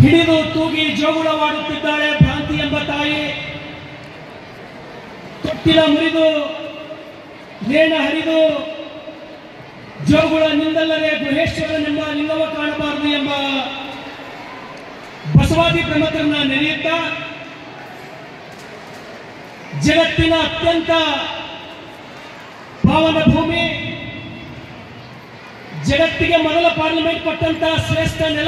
ಹಿಡಿದು ತೂಗಿ ಜೋಗುಳವಾಡುತ್ತಿದ್ದಾಳೆ ಭ್ರಾಂತಿ ಎಂಬ ತಾಯಿ ತೊಟ್ಟಿಲ ಮುರಿದು ನೇಣ ಹರಿದು ಜೋಗುಳ ನಿಂದಲ್ಲದೆ ಗುಹೇಶ್ವರನೆಂಬ ಲಿಂಗವ ಕಾಣಬಾರದು ಎಂಬ ಬಸವಾದಿ ಪ್ರಮತರನ್ನ ನೆನೆಯುತ್ತಾ ಜಗತ್ತಿನ ಅತ್ಯಂತ ಪಾವನ ಭೂಮಿ ಜಗತ್ತಿಗೆ ಮೊದಲ ಪಾರ್ಲಿಮೆಂಟ್ ಕೊಟ್ಟಂತ ಶ್ರೇಷ್ಠ ನೆಲ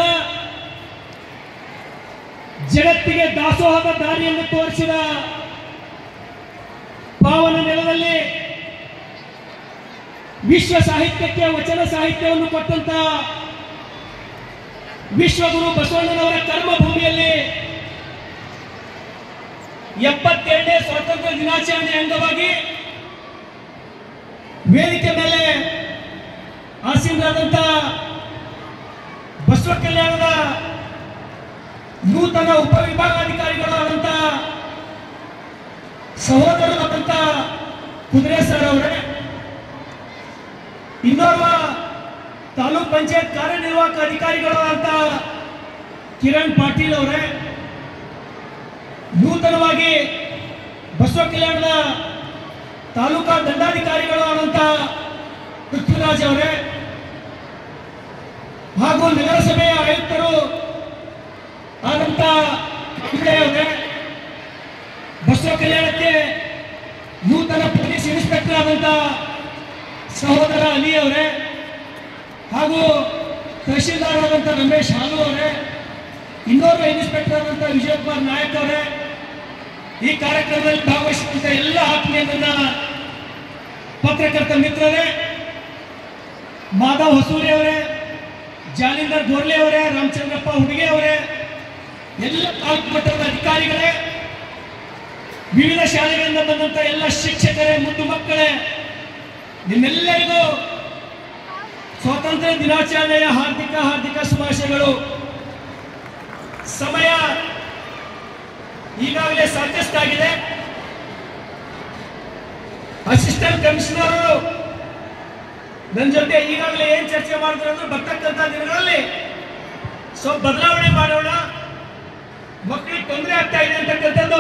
ಜಗತ್ತಿಗೆ ದಾಸೋಹದ ದಾರಿಯನ್ನು ತೋರಿಸಿದ ಪಾವನ ನೆಲದಲ್ಲಿ ವಿಶ್ವ ಸಾಹಿತ್ಯಕ್ಕೆ ವಚನ ಸಾಹಿತ್ಯವನ್ನು ಕೊಟ್ಟಂತ ವಿಶ್ವಗುರು ಬಸವಣ್ಣನವರ ಕರ್ಮ ಭೂಮಿಯಲ್ಲಿ ಎಪ್ಪತ್ತೆರಡನೇ ಸ್ವಾತಂತ್ರ್ಯ ದಿನಾಚರಣೆ ಅಂಗವಾಗಿ ವೇದಿಕೆ ಮೇಲೆ ಆಸೀನರಾದಂಥ ಬಸವ ಕಲ್ಯಾಣದ ನೂತನ ಉಪವಿಭಾಗಾಧಿಕಾರಿಗಳು ಆದಂಥ ಸಹೋದರರಾದಂಥ ಕುದುರೆ ಸರ್ ಅವರೇ ಇನ್ನೋರ್ವ ತಾಲೂಕ್ ಪಂಚಾಯತ್ ಕಾರ್ಯನಿರ್ವಾಹಕ ಅಧಿಕಾರಿಗಳು ಅಂತ ಕಿರಣ್ ಪಾಟೀಲ್ ಅವರೇ ನೂತನವಾಗಿ ಬಸವ ಕಲ್ಯಾಣದ ತಾಲೂಕಾ ದಂಡಾಧಿಕಾರಿಗಳು ಆದಂತ ಪೃಥ್ವಿರಾಜ್ ಅವರೇ ಹಾಗೂ ನಗರಸಭೆಯ ಆಯುಕ್ತರು ಆದಂತ ಹೆಗ್ಡೆ ಅವರೇ ಬಸವ ಕಲ್ಯಾಣಕ್ಕೆ ನೂತನ ಪೊಲೀಸ್ ಇನ್ಸ್ಪೆಕ್ಟರ್ ಆದಂತ ಸಹೋದರ ಅಲಿ ಅವರೇ ಹಾಗೂ ತಹಶೀಲ್ದಾರ್ ಆದಂತ ರಮೇಶ್ ಹಾಲು ಅವರೇ ಇನ್ನೋರ್ವ ಇನ್ಸ್ಪೆಕ್ಟರ್ ಆದಂತ ವಿಜಯಕುಮಾರ್ ನಾಯಕ್ ಅವರೇ ಈ ಕಾರ್ಯಕ್ರಮದಲ್ಲಿ ಭಾಗವಹಿಸಿದಂತ ಎಲ್ಲ ಆತ್ಮೀಯ ನನ್ನ ಪತ್ರಕರ್ತ ಮಿತ್ರರೇ ಮಾಧವ್ ಹೊಸೂರಿ ಅವರೇ ಜಾಲಿಂದರ್ ಗೋರ್ಲೆ ಅವರೇ ರಾಮಚಂದ್ರಪ್ಪ ಹುಡುಗೆ ಅವರೇ ಎಲ್ಲ ತಾಲೂಕು ಮಟ್ಟದ ಅಧಿಕಾರಿಗಳೇ ವಿವಿಧ ಶಾಲೆಗಳಿಂದ ಬಂದಂತ ಎಲ್ಲ ಶಿಕ್ಷಕರೇ ಮುದ್ದು ಮಕ್ಕಳೇ ನಿಮ್ಮೆಲ್ಲರಿಗೂ ಸ್ವಾತಂತ್ರ್ಯ ದಿನಾಚರಣೆಯ ಹಾರ್ದಿಕ ಹಾರ್ದಿಕ ಶುಭಾಶಯಗಳು ಸಮಯ ಈಗಾಗಲೇ ಸಾಕಷ್ಟಾಗಿದೆ ಅಸಿಸ್ಟೆಂಟ್ ಕಮಿಷನರ್ ನನ್ನ ಜೊತೆ ಈಗಾಗಲೇ ಏನ್ ಚರ್ಚೆ ಮಾಡಿದ್ರು ಅಂದ್ರೆ ಬರ್ತಕ್ಕಂಥ ದಿನಗಳಲ್ಲಿ ಸ್ವಲ್ಪ ಬದಲಾವಣೆ ಮಾಡೋಣ ಮಕ್ಕಳಿಗೆ ತೊಂದರೆ ಆಗ್ತಾ ಇದೆ ಅಂತಕ್ಕಂಥದ್ದು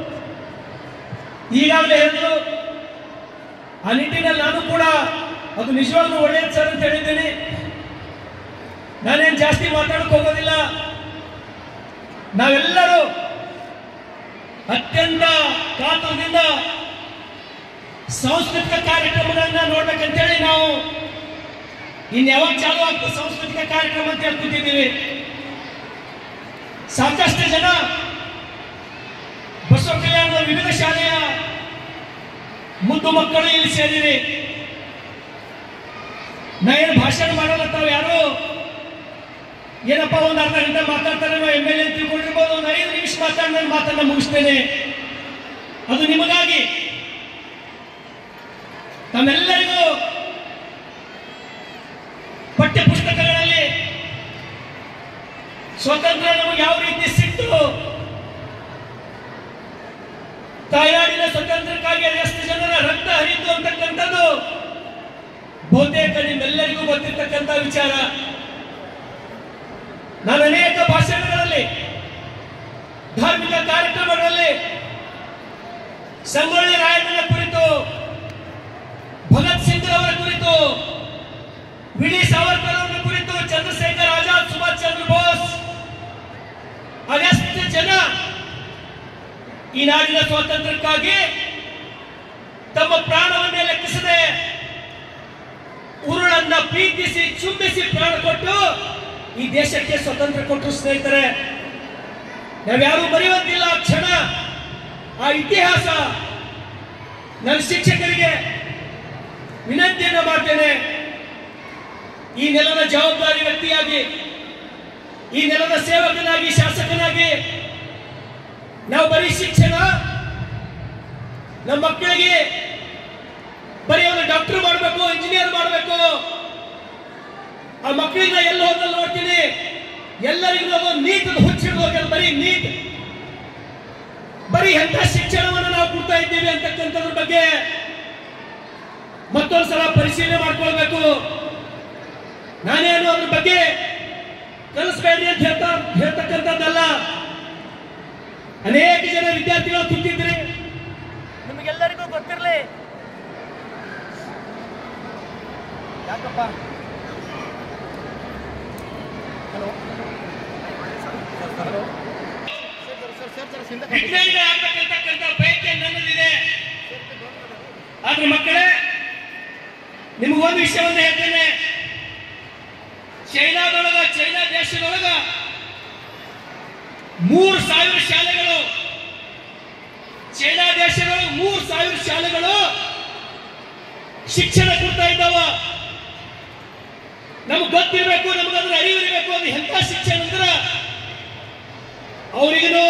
ಈಗಾಗಲೇ ಹೇಳಿದ್ರು ಆ ನಿಟ್ಟಿನಲ್ಲಿ ನಾನು ಕೂಡ ಅದು ನಿಜವಾಗ್ಲೂ ಒಳ್ಳೆಯದು ಸರ್ ಅಂತ ಹೇಳಿದ್ದೀನಿ ನಾನೇನು ಜಾಸ್ತಿ ಮಾತಾಡಕ್ ಹೋಗೋದಿಲ್ಲ ನಾವೆಲ್ಲರೂ ಅತ್ಯಂತ ಕಾತುರದಿಂದ ಸಾಂಸ್ಕೃತಿಕ ಕಾರ್ಯಕ್ರಮಗಳನ್ನ ನೋಡ್ಬೇಕಂತೇಳಿ ನಾವು ಇನ್ ಯಾವಾಗ ಚಾಲು ಆಗ್ತದೆ ಸಾಂಸ್ಕೃತಿಕ ಕಾರ್ಯಕ್ರಮ ಅಂತ ಹೇಳ್ತಿದ್ದೀವಿ ಸಾಕಷ್ಟು ಜನ ಬಸವ ಕಲ್ಯಾಣದ ವಿವಿಧ ಶಾಲೆಯ ಮುದ್ದು ಮಕ್ಕಳು ಇಲ್ಲಿ ಸೇರಿರಿ ನಾ ಏನು ಭಾಷಣ ಮಾಡಲತ್ತಾವ ಯಾರು ಏನಪ್ಪ ಒಂದು ಅರ್ಧ ಗಂಟೆ ಮಾತಾಡ್ತಾರೆ ನಾವು ಎಮ್ ಎಲ್ ಎ ತಿಳ್ಕೊಂಡಿರ್ಬೋದು ಒಂದು ಐದು ನಿಮಿಷ ಮಾತಾಡಿ ನಾನು ಮಾತನ್ನ ಮುಗಿಸ್ತೇನೆ ಅದು ನಿಮಗಾಗಿ ತಮ್ಮೆಲ್ಲರಿಗೂ ಪಠ್ಯ ಪುಸ್ತಕಗಳಲ್ಲಿ ಸ್ವತಂತ್ರ ನಮಗೆ ಯಾವ ರೀತಿ ಸಿಕ್ತು ತಾಯ್ನಾಡಿನ ಸ್ವತಂತ್ರಕ್ಕಾಗಿ ಎಷ್ಟು ಜನರ ರಕ್ತ ಹರಿತು ಅಂತಕ್ಕಂಥದ್ದು ಬಹುತೇಕ ನಿಮ್ಮೆಲ್ಲರಿಗೂ ಗೊತ್ತಿರ್ತಕ್ಕಂಥ ವಿಚಾರ ನಾನು ಅನೇಕ ಭಾಷಣಗಳಲ್ಲಿ ಧಾರ್ಮಿಕ ಕಾರ್ಯಕ್ರಮಗಳಲ್ಲಿ ಸಂಗೊಳ್ಳಿ ರಾಯಣ್ಣನ ಕುರಿತು ಭಗತ್ ಸಿಂಗ್ ಅವರ ಕುರಿತು ವಿಡಿ ಸಾವರ್ಕರ್ ಅವರ ಕುರಿತು ಚಂದ್ರಶೇಖರ್ ಆಜಾದ್ ಸುಭಾಷ್ ಚಂದ್ರ ಬೋಸ್ ಅದೆಷ್ಟು ಜನ ಈ ನಾಡಿನ ಸ್ವಾತಂತ್ರ್ಯಕ್ಕಾಗಿ ತಮ್ಮ ಪ್ರಾಣವನ್ನೇ ಲೆಕ್ಕಿಸದೆ ಉರುಳನ್ನ ಪ್ರೀತಿಸಿ ಚುಂಬಿಸಿ ಪ್ರಾಣ ಕೊಟ್ಟು ಈ ದೇಶಕ್ಕೆ ಸ್ವತಂತ್ರ ಕೊಟ್ಟರು ಸ್ನೇಹಿತರೆ ನಾವ್ಯಾರು ಮರೆಯುವಂತಿಲ್ಲ ಆ ಕ್ಷಣ ಆ ಇತಿಹಾಸ ನನ್ನ ಶಿಕ್ಷಕರಿಗೆ ವಿನಂತಿಯನ್ನು ಮಾಡ್ತೇನೆ ಈ ನೆಲದ ಜವಾಬ್ದಾರಿ ವ್ಯಕ್ತಿಯಾಗಿ ಈ ನೆಲದ ಸೇವಕನಾಗಿ ಶಾಸಕನಾಗಿ ನಾವು ಬರೀ ಶಿಕ್ಷಣ ನಮ್ಮ ಮಕ್ಕಳಿಗೆ ಬರೀ ಅವನು ಡಾಕ್ಟರ್ ಮಾಡಬೇಕು ಇಂಜಿನಿಯರ್ ಮಾಡಬೇಕು ಆ ಮಕ್ಕಳಿಂದ ಎಲ್ಲ ಹೋದಲ್ಲಿ ನೋಡ್ತೀನಿ ಎಲ್ಲರಿಗೂ ಅದು ನೀಟ್ ಹುಚ್ಚಿಡ್ಬೇಕು ಬರೀ ನೀಟ್ ಬರೀ ಎಂಥ ಶಿಕ್ಷಣವನ್ನು ನಾವು ಕೊಡ್ತಾ ಇದ್ದೀವಿ ಅಂತಕ್ಕಂಥದ್ರ ಬಗ್ಗೆ ಮತ್ತೊಂದ್ಸಲ ಪರಿಶೀಲನೆ ಮಾಡ್ಕೊಳ್ಬೇಕು ನಾನೇನು ಅದ್ರ ಬಗ್ಗೆ ಕಲ್ಲ ಕಲಿಸ್ಬೇಡ್ರಿ ಅಂತ ಹೇಳ್ತಾ ಹೇಳ್ತಕ್ಕಂಥದ್ದಲ್ಲ ಅನೇಕ ಜನ ವಿದ್ಯಾರ್ಥಿಗಳು ಕೂತಿದ್ರಿ ನಿಮಗೆಲ್ಲರಿಗೂ ಗೊತ್ತಿರಲಿ ಯಾಕಪ್ಪ hello hello sir sir sir ಹಿಂದೆ ವಿಜ್ಞಾನಿಗಳು ಆಗ್ಬೇಕಂತಕ್ಕಂಥ ಬಯಕೆ ನನ್ನಲ್ಲಿದೆ ಆದ್ರೆ ಮಕ್ಕಳೇ ನಿಮಗೊಂದು ವಿಷಯವನ್ನು ಹೇಳ್ತೇನೆ ಚೈನಾದೊಳಗ ಚೈನಾ ದೇಶದೊಳಗ ಮೂರು ಸಾವಿರ ಶಾಲೆಗಳು ಚೈನಾ ದೇಶದೊಳಗ ಮೂರು ಸಾವಿರ ಶಾಲೆಗಳು ಶಿಕ್ಷಣ ಕೊಡ್ತಾ ಇದ್ದಾವ ನಮ್ಗೆ ಗೊತ್ತಿರಬೇಕು ನಮ್ಗೆ ಅದ್ರ ಅರಿವಿರಬೇಕು ಅದು ಎಂಥ ಶಿಕ್ಷಣ ಅಂದ್ರ ಅವರಿಗೂ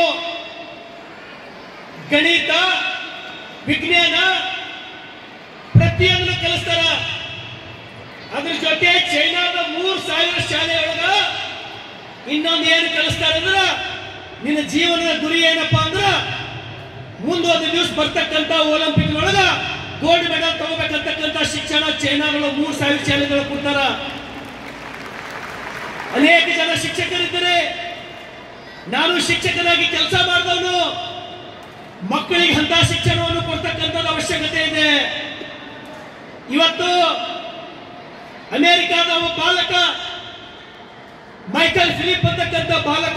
ಗಣಿತ ವಿಜ್ಞಾನ ಪ್ರತಿಯೊಂದನ್ನು ಕಲಿಸ್ತಾರ ಅದ್ರ ಜೊತೆ ಚೈನಾದ ಮೂರ್ ಸಾವಿರ ಶಾಲೆಯೊಳಗ ಇನ್ನೊಂದು ಏನು ಕಲಿಸ್ತಾರ ಅಂದ್ರ ನಿನ್ನ ಜೀವನದ ಗುರಿ ಏನಪ್ಪಾ ಅಂದ್ರ ಮುಂದೊಂದು ದಿವಸ ಬರ್ತಕ್ಕಂತ ಒಲಿಂಪಿಕ್ ಒಳಗ ಗೋಲ್ಡ್ ಮೆಡಲ್ ತಗೋಬೇಕಂತಕ್ಕಂತ ಶಿಕ್ಷಣ ಚೈನಾಗಳು ಮೂರ್ ಸಾವಿರ ಶಾಲೆಗಳು ಕೊಡ್ತಾರ ಅನೇಕ ಜನ ಶಿಕ್ಷಕರಿದ್ದಾರೆ ನಾನು ಶಿಕ್ಷಕನಾಗಿ ಕೆಲಸ ಮಾಡಿದವನು ಮಕ್ಕಳಿಗೆ ಅಂತ ಶಿಕ್ಷಣವನ್ನು ಕೊಡ್ತಕ್ಕಂಥದ್ದು ಅವಶ್ಯಕತೆ ಇದೆ ಇವತ್ತು ಅಮೆರಿಕಾದ ಒಬ್ಬ ಬಾಲಕ ಮೈಕಲ್ ಫಿಲಿಪ್ ಅಂತಕ್ಕಂಥ ಬಾಲಕ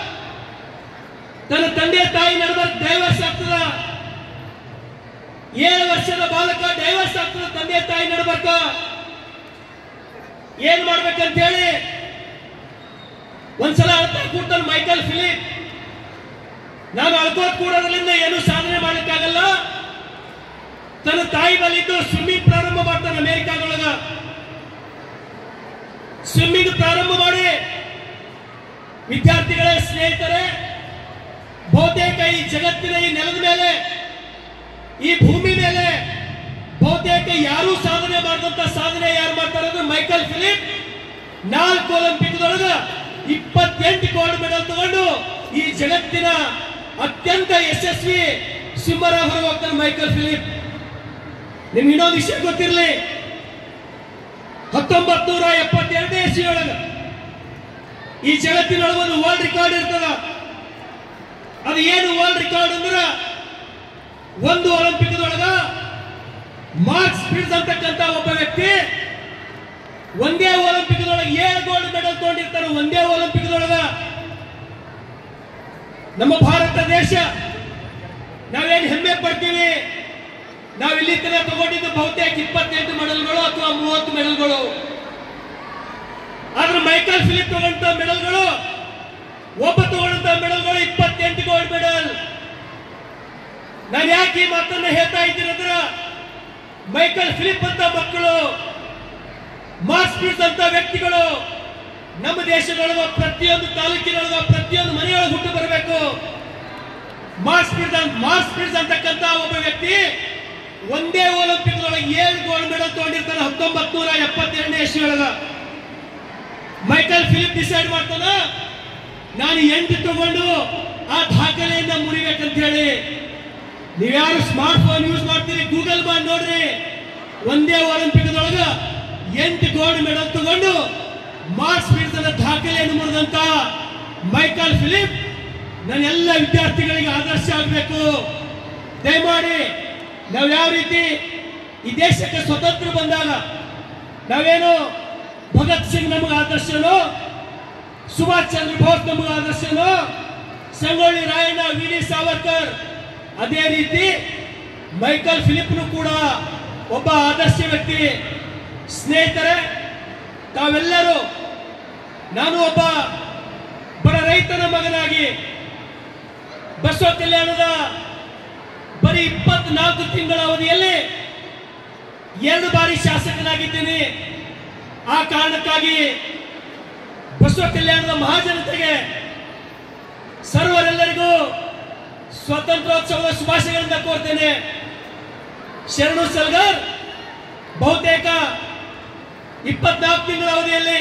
ತನ್ನ ತಂದೆ ತಾಯಿ ನಡುವೆ ಡೈವರ್ಸ್ ಆಗ್ತದ ಏಳು ವರ್ಷದ ಬಾಲಕ ಡೈವರ್ಸ್ ಆಗ್ತದ ತಂದೆ ತಾಯಿ ನಡ್ಬೇಕ ಏನ್ ಮಾಡ್ಬೇಕಂತ ಹೇಳಿ ಒಂದ್ಸಲ ಅಳ್ತಾ ಕೂಡ್ತಾನೆ ಮೈಕಲ್ ಫಿಲಿಪ್ ನಾನು ಅಳ್ಕೋತ್ ಕೂಡೋದ್ರಿಂದ ಏನು ಸಾಧನೆ ಮಾಡಲಿಕ್ಕಾಗಲ್ಲ ತನ್ನ ತಾಯಿ ಬಲಿದ್ದು ಸ್ವಿಮ್ಮಿಂಗ್ ಪ್ರಾರಂಭ ಮಾಡ್ತಾನೆ ಅಮೆರಿಕಾದೊಳಗ ಸ್ವಿಮ್ಮಿಂಗ್ ಪ್ರಾರಂಭ ಮಾಡಿ ವಿದ್ಯಾರ್ಥಿಗಳೇ ಸ್ನೇಹಿತರೆ ಬಹುತೇಕ ಈ ಜಗತ್ತಿನ ಈ ನೆಲದ ಮೇಲೆ ಈ ಭೂಮಿ ಮೇಲೆ ಬಹುತೇಕ ಯಾರೂ ಸಾಧನೆ ಮಾಡಿದಂತ ಸಾಧನೆ ಯಾರು ಮಾಡ್ತಾರೆ ಅಂದ್ರೆ ಮೈಕಲ್ ಫಿಲಿಪ್ ನಾಲ್ಕು ಒಲಿಂಪಿಕ್ದೊಳಗ ಇಪ್ಪತ್ತೆಂಟು ಗೋಲ್ಡ್ ಮೆಡಲ್ ತಗೊಂಡು ಈ ಜಗತ್ತಿನ ಅತ್ಯಂತ ಯಶಸ್ವಿ ಸ್ವಿಮ್ಮರ್ ಹೊರ ಹೋಗ್ತಾನೆ ಮೈಕಲ್ ಫಿಲಿಪ್ ನಿಮ್ಗೆ ಇನ್ನೊಂದು ವಿಷಯ ಗೊತ್ತಿರಲಿ ಹತ್ತೊಂಬತ್ತು ನೂರ ಎಪ್ಪತ್ತೆರಡನೇ ಇಸ್ವಿಯೊಳಗ ಈ ಜಗತ್ತಿನೊಳಗೆ ಒಂದು ವರ್ಲ್ಡ್ ರೆಕಾರ್ಡ್ ಇರ್ತದ ಅದು ಏನು ವರ್ಲ್ಡ್ ರೆಕಾರ್ಡ್ ಅಂದ್ರ ಒಂದು ಒಲಿಂಪಿಕ್ದೊಳಗ ಮಾರ್ಕ್ಸ್ ಸ್ಪಿಡ್ಸ್ ಅಂತಕ್ಕಂತ ಒಬ್ಬ ವ್ಯಕ್ತಿ ಒಂದೇ ಒಲಿಂಪಿಕ್ದೊಳಗೆ ಏಳು ಗೋಲ್ಡ್ ಮೆಡಲ್ ತಗೊಂಡಿರ್ತಾರೆ ಒಂದೇ ಒಲಿಂಪಿಕ್ದೊಳಗ ನಮ್ಮ ಭಾರತ ದೇಶ ನಾವೇನು ಹೆಮ್ಮೆ ಪಡ್ತೀವಿ ನಾವು ಇಲ್ಲಿ ತನಕ ತಗೊಂಡಿದ್ದು ಬಹುತೇಕ ಇಪ್ಪತ್ತೆಂಟು ಮೆಡಲ್ಗಳು ಅಥವಾ ಮೂವತ್ತು ಮೆಡಲ್ಗಳು ಆದ್ರೆ ಮೈಕಲ್ ಫಿಲಿಪ್ ತಗೊಂಡ ಮೆಡಲ್ಗಳು ಒಬ್ಬ ತಗೊಂಡಂತ ಮೆಡಲ್ಗಳು ಇಪ್ಪತ್ತೆಂಟು ಗೋಲ್ಡ್ ಮೆಡಲ್ ನಾನು ಯಾಕೆ ಈ ಮಾತನ್ನ ಹೇಳ್ತಾ ಇದ್ದೀನಿ ಅಂದ್ರೆ ಮೈಕಲ್ ಫಿಲಿಪ್ ಅಂತ ಮಕ್ಕಳು ಮಾರ್ಕ್ಸ್ ಪೀಡ್ಸ್ ಅಂತ ವ್ಯಕ್ತಿಗಳು ನಮ್ಮ ದೇಶದೊಳಗ ಪ್ರತಿಯೊಂದು ತಾಲೂಕಿನೊಳಗ ಪ್ರತಿಯೊಂದು ಮನೆಯೊಳಗೆ ಹುಟ್ಟು ಬರಬೇಕು ಮಾರ್ಕ್ಸ್ ಪೀಡ್ಸ್ ಮಾರ್ಕ್ಸ್ ಪೀಡ್ಸ್ ಅಂತಕ್ಕಂತ ಒಬ್ಬ ವ್ಯಕ್ತಿ ಒಂದೇ ಒಲಿಂಪಿಕ್ ಒಳಗೆ ಏಳು ಗೋಲ್ಡ್ ಮೆಡಲ್ ತಗೊಂಡಿರ್ತಾನೆ ಹತ್ತೊಂಬತ್ ನೂರ ಎಪ್ಪತ್ತೆರಡನೇ ಇಸ್ವಿಯೊಳಗ ಮೈಕಲ್ ಫಿಲಿಪ್ ಡಿಸೈಡ್ ಮಾಡ್ತಾನ ನಾನು ಎಂಟು ತಗೊಂಡು ಆ ದಾಖಲೆಯನ್ನ ಮುರಿಬೇಕಂತ ಹೇಳಿ ನೀವ್ಯಾರು ಸ್ಮಾರ್ಟ್ ಫೋನ್ ಯೂಸ್ ಮಾಡ್ತೀರಿ ಗೂಗಲ್ ಮಾಡಿ ನೋಡ್ರಿ ಒಂದೇ ಒಲಿಂಪಿಕ್ದೊಳಗ ಎಂಟು ಗೋಲ್ಡ್ ಮೆಡಲ್ ತಗೊಂಡು ಮಾರ್ಕ್ಸ್ ಪೀಡ್ಸದ ದಾಖಲೆಯನ್ನು ಮುರಿದಂತ ಮೈಕಲ್ ಫಿಲಿಪ್ ನನ್ನ ಎಲ್ಲ ವಿದ್ಯಾರ್ಥಿಗಳಿಗೆ ಆದರ್ಶ ಆಗಬೇಕು ದಯಮಾಡಿ ನಾವು ಯಾವ ರೀತಿ ಈ ದೇಶಕ್ಕೆ ಸ್ವತಂತ್ರ ಬಂದಾಗ ನಾವೇನು ಭಗತ್ ಸಿಂಗ್ ನಮಗೆ ಆದರ್ಶನೋ ಸುಭಾಷ್ ಚಂದ್ರ ಬೋಸ್ ನಮಗೆ ಆದರ್ಶನೋ ಸಂಗೊಳ್ಳಿ ರಾಯಣ್ಣ ವಿ ಡಿ ಸಾವರ್ಕರ್ ಅದೇ ರೀತಿ ಮೈಕಲ್ ಫಿಲಿಪ್ನು ಕೂಡ ಒಬ್ಬ ಆದರ್ಶ ವ್ಯಕ್ತಿ ಸ್ನೇಹಿತರೆ ತಾವೆಲ್ಲರೂ ನಾನು ಒಬ್ಬ ಬಡ ರೈತನ ಮಗನಾಗಿ ಬಸವ ಕಲ್ಯಾಣದ ಬರೀ ಇಪ್ಪತ್ನಾಲ್ಕು ತಿಂಗಳ ಅವಧಿಯಲ್ಲಿ ಎರಡು ಬಾರಿ ಶಾಸಕನಾಗಿದ್ದೀನಿ ಆ ಕಾರಣಕ್ಕಾಗಿ ಬಸವ ಕಲ್ಯಾಣದ ಮಹಾಜನತೆಗೆ ಸರ್ವರೆಲ್ಲರಿಗೂ ಸ್ವಾತಂತ್ರ್ಯೋತ್ಸವದ ಶುಭಾಶಯಗಳಿಂದ ಕೋರ್ತೇನೆ ಶರಣು ಸಲ್ಗರ್ ಬಹುತೇಕ ಇಪ್ಪತ್ನಾಲ್ಕು ತಿಂಗಳ ಅವಧಿಯಲ್ಲಿ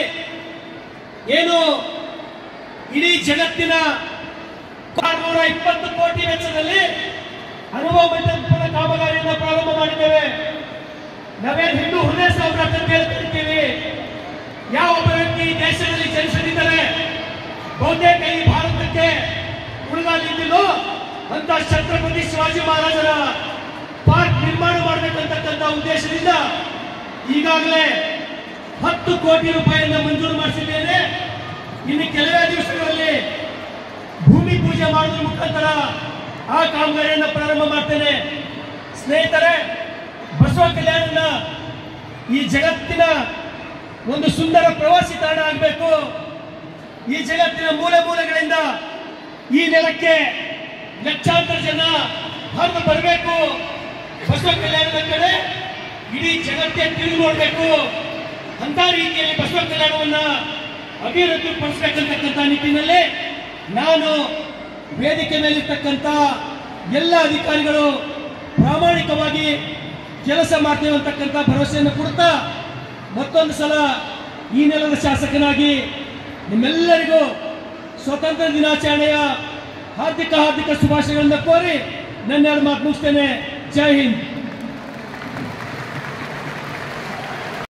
ಏನು ಇಡೀ ಜಗತ್ತಿನ ಆರುನೂರ ಇಪ್ಪತ್ತು ಕೋಟಿ ವೆಚ್ಚದಲ್ಲಿ ಅನುಭವ ಮಂಟಪದ ಕಾಮಗಾರಿಯನ್ನು ಪ್ರಾರಂಭ ಮಾಡಿದ್ದೇವೆ ನಾವೇನು ಹಿಂದೂ ಹೃದಯ ಸಾಮ್ರಾಟ್ ಅಂತ ಹೇಳ್ತಿರ್ತೀವಿ ಯಾವ ಒಬ್ಬ ವ್ಯಕ್ತಿ ಈ ದೇಶದಲ್ಲಿ ಜನಿಸದಿದ್ದರೆ ಬಹುತೇಕ ಈ ಭಾರತಕ್ಕೆ ಉಳಿದಾಗಿದ್ದು ಅಂತ ಛತ್ರಪತಿ ಶಿವಾಜಿ ಮಹಾರಾಜರ ಪಾರ್ಕ್ ನಿರ್ಮಾಣ ಮಾಡಬೇಕಂತಕ್ಕಂಥ ಉದ್ದೇಶದಿಂದ ಈಗಾಗಲೇ ಹತ್ತು ಕೋಟಿ ರೂಪಾಯಿಯನ್ನು ಮಂಜೂರು ಮಾಡಿಸಿದ್ದೇನೆ ಇನ್ನು ಕೆಲವೇ ದಿವಸಗಳಲ್ಲಿ ಭೂಮಿ ಪೂಜೆ ಮಾಡುವ ಮುಖಾಂತರ ಆ ಕಾಮಗಾರಿಯನ್ನು ಪ್ರಾರಂಭ ಮಾಡ್ತೇನೆ ಸ್ನೇಹಿತರೆ ಬಸವ ಕಲ್ಯಾಣನ ಈ ಜಗತ್ತಿನ ಒಂದು ಸುಂದರ ಪ್ರವಾಸಿ ತಾಣ ಆಗಬೇಕು ಈ ಜಗತ್ತಿನ ಮೂಲೆ ಮೂಲೆಗಳಿಂದ ಈ ನೆಲಕ್ಕೆ ಲಕ್ಷಾಂತರ ಜನ ಹರಿದು ಬರಬೇಕು ಬಸವ ಕಲ್ಯಾಣದ ಕಡೆ ಇಡೀ ಜಗತ್ತೇ ತಿರುಗಿ ನೋಡಬೇಕು ಅಂತ ರೀತಿಯಲ್ಲಿ ಬಸವ ಕಲ್ಯಾಣವನ್ನ ಅಭಿವೃದ್ಧಿ ಪಡಿಸಬೇಕಂತಕ್ಕಂಥ ನಿಟ್ಟಿನಲ್ಲಿ ನಾನು ವೇದಿಕೆ ಮೇಲಿರ್ತಕ್ಕಂಥ ಎಲ್ಲ ಅಧಿಕಾರಿಗಳು ಪ್ರಾಮಾಣಿಕವಾಗಿ ಕೆಲಸ ಮಾಡ್ತೇವೆ ಅಂತಕ್ಕಂಥ ಭರವಸೆಯನ್ನು ಕೊಡ್ತಾ ಮತ್ತೊಂದು ಸಲ ಈ ನೆಲದ ಶಾಸಕನಾಗಿ ನಿಮ್ಮೆಲ್ಲರಿಗೂ ಸ್ವತಂತ್ರ ದಿನಾಚರಣೆಯ ಹಾರ್ದಿಕ ಹಾರ್ದಿಕ ಶುಭಾಶಯಗಳನ್ನು ಕೋರಿ ನನ್ನ ಎರಡು ಮಾತು ಮುಗಿಸ್ತೇನೆ ಜೈ ಹಿಂದ್